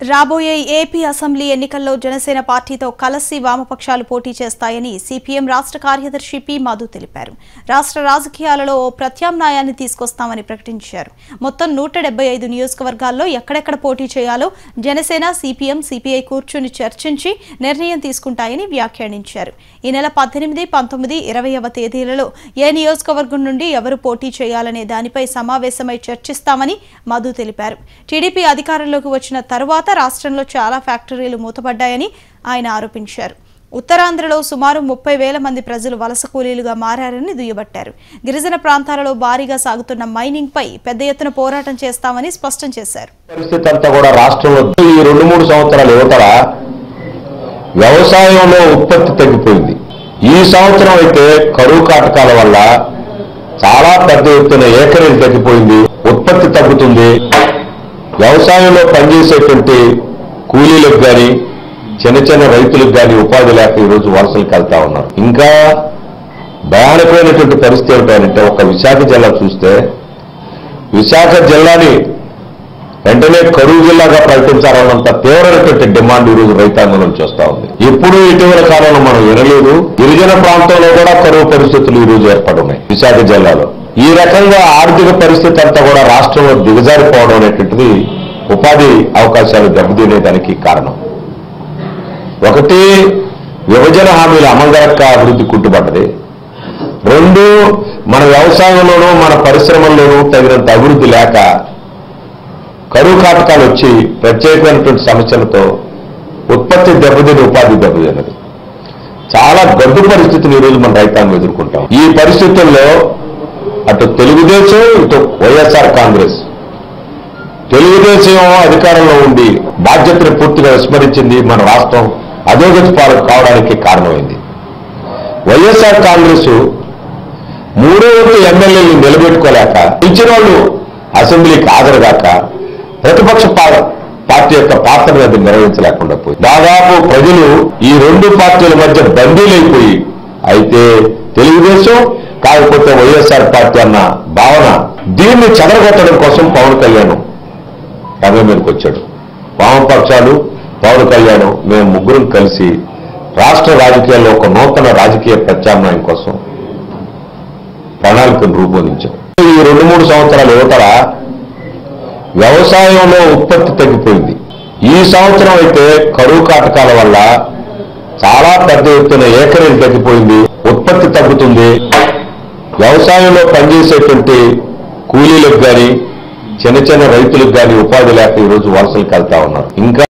రాబోయే AP assembly ఎన్నికల్లో జనసేన పార్టీతో కలసి వామపక్షాలు పోటీ చేస్తాయని సిపిఎం రాష్ట్ర కార్యదర్శి పి మధు తెలిపారు రాష్ట్ర రాజకీయాలలో ఓ ప్రత్యామ్నాయాన్ని తీసుకొస్తామని ప్రకటించారు మొత్తం నూట డెబ్బై ఐదు నియోజకవర్గాల్లో ఎక్కడెక్కడ పోటీ చేయాలో జనసేన సిపిఎం సిపిఐ కూర్చుని చర్చించి నిర్ణయం తీసుకుంటాయని వ్యాఖ్యానించారు ఈ నెల పద్దెనిమిది పంతొమ్మిది ఇరవైవ తేదీలలో ఏ నియోజకవర్గం నుండి ఎవరు పోటీ చేయాలనే దానిపై సమావేశమై చర్చిస్తామని మధు తెలిపారు టీడీపీ అధికారంలోకి వచ్చిన తరువాత రాష్ట్రంలో చాలా ఫ్యాక్టరీలు మూతపడ్డాయని ఆయన ఆరోపించారు ఉత్తరాంధ్రలో సుమారు ముప్పై వేల మంది ప్రజలు వలస కూలీలుగా మారారని దుయ్యబట్టారు గిరిజన ప్రాంతాలలో భారీగా సాగుతున్న మైనింగ్ పై పెద్ద ఎత్తున పోరాటం చేస్తామని స్పష్టం చేశారు పరిస్థితి అంతా కూడా రాష్ట్రంలో ఈ రెండు మూడు సంవత్సరాల యువతల వ్యవసాయంలో ఉత్పత్తి తగ్గిపోయింది ఈ సంవత్సరం అయితే కరువు కాటకాల వల్ల చాలా పెద్ద ఎత్తున ఏకరీలు తగ్గిపోయింది ఉత్పత్తి తగ్గుతుంది వ్యవసాయంలో పనిచేసేటువంటి కూలీలకు కానీ చిన్న చిన్న రైతులకు కానీ ఉపాధి లేక ఈరోజు వలసలకు వెళ్తా ఉన్నారు ఇంకా భయానకమైనటువంటి పరిస్థితి ఏమిటంటే ఒక విశాఖ జిల్లా చూస్తే విశాఖ జిల్లాని వెంటనే కరువు జిల్లాగా ప్రకటించాలన్నంత తీవ్రమైనటువంటి డిమాండ్ ఈ రోజు రైతాంగం నుంచి వస్తా ఉంది ఎప్పుడూ ఇటీవల కాలంలో మనం వినలేదు గిరిజన ప్రాంతంలో కూడా కరువు పరిస్థితులు ఈ రోజు ఏర్పడున్నాయి విశాఖ జిల్లాలో ఈ రకంగా ఆర్థిక పరిస్థితి అంతా కూడా రాష్ట్రంలో దిగజారిపోవడం అనేటువంటిది ఉపాధి అవకాశాలు దెబ్బతినేదానికి కారణం ఒకటి విభజన హామీల అమలు జరక్క అభివృద్ధి కుంటుపడ్డది రెండు మన వ్యవసాయంలోనూ మన పరిశ్రమల్లోనూ తగినంత అభివృద్ధి లేక కరువు కాటకాలు వచ్చి ప్రత్యేకమైనటువంటి సమస్యలతో ఉత్పత్తి దెబ్బతిని ఉపాధి దెబ్బతిన్నది చాలా గడ్డు పరిస్థితిని ఈరోజు మన రైతాంగం ఎదుర్కొంటాం ఈ పరిస్థితుల్లో అటు తెలుగుదేశం ఇటు వైఎస్ఆర్ కాంగ్రెస్ తెలుగుదేశం అధికారంలో ఉండి బాధ్యతను పూర్తిగా విస్మరించింది మన రాష్ట్రం అధోగతి పాలు కావడానికి కారణమైంది వైఎస్ఆర్ కాంగ్రెస్ మూడో వంతు ఎమ్మెల్యేలు నిలబెట్టుకోలేక ఇచ్చిన వాళ్ళు అసెంబ్లీకి హాజరుగాక ప్రతిపక్ష పా- పార్టీ యొక్క పాత్రను అది నిర్వహించలేకుండా పోయి దాదాపు ప్రజలు ఈ రెండు పార్టీల మధ్య బందీలైపోయి అయితే తెలుగుదేశం కాకపోతే వైఎస్ఆర్ పార్టీ అన్న భావన దీన్ని చెదరగొట్టడం కోసం పవన్ కళ్యాణ్ రంగం మీదకి వచ్చాడు వామపక్షాలు పవన్ కళ్యాణ్ మేము ముగ్గురం కలిసి రాష్ట్ర రాజకీయాల్లో ఒక నూతన రాజకీయ ప్రత్యామ్నాయం కోసం ప్రణాళికను రూపొందించాం ఈ రెండు మూడు సంవత్సరాల యువతల వ్యవసాయంలో ఉత్పత్తి తగ్గిపోయింది ఈ సంవత్సరం అయితే కరువు కాటకాల వల్ల చాలా పెద్ద ఎత్తున ఏకరీలు తగ్గిపోయింది ఉత్పత్తి తగ్గుతుంది వ్యవసాయంలో పనిచేసేటువంటి కూలీలకు కానీ చిన్న చిన్న రైతులకు కానీ ఉపాధి లేక ఈరోజు వలసలకు వెళ్తా ఉన్నారు ఇంకా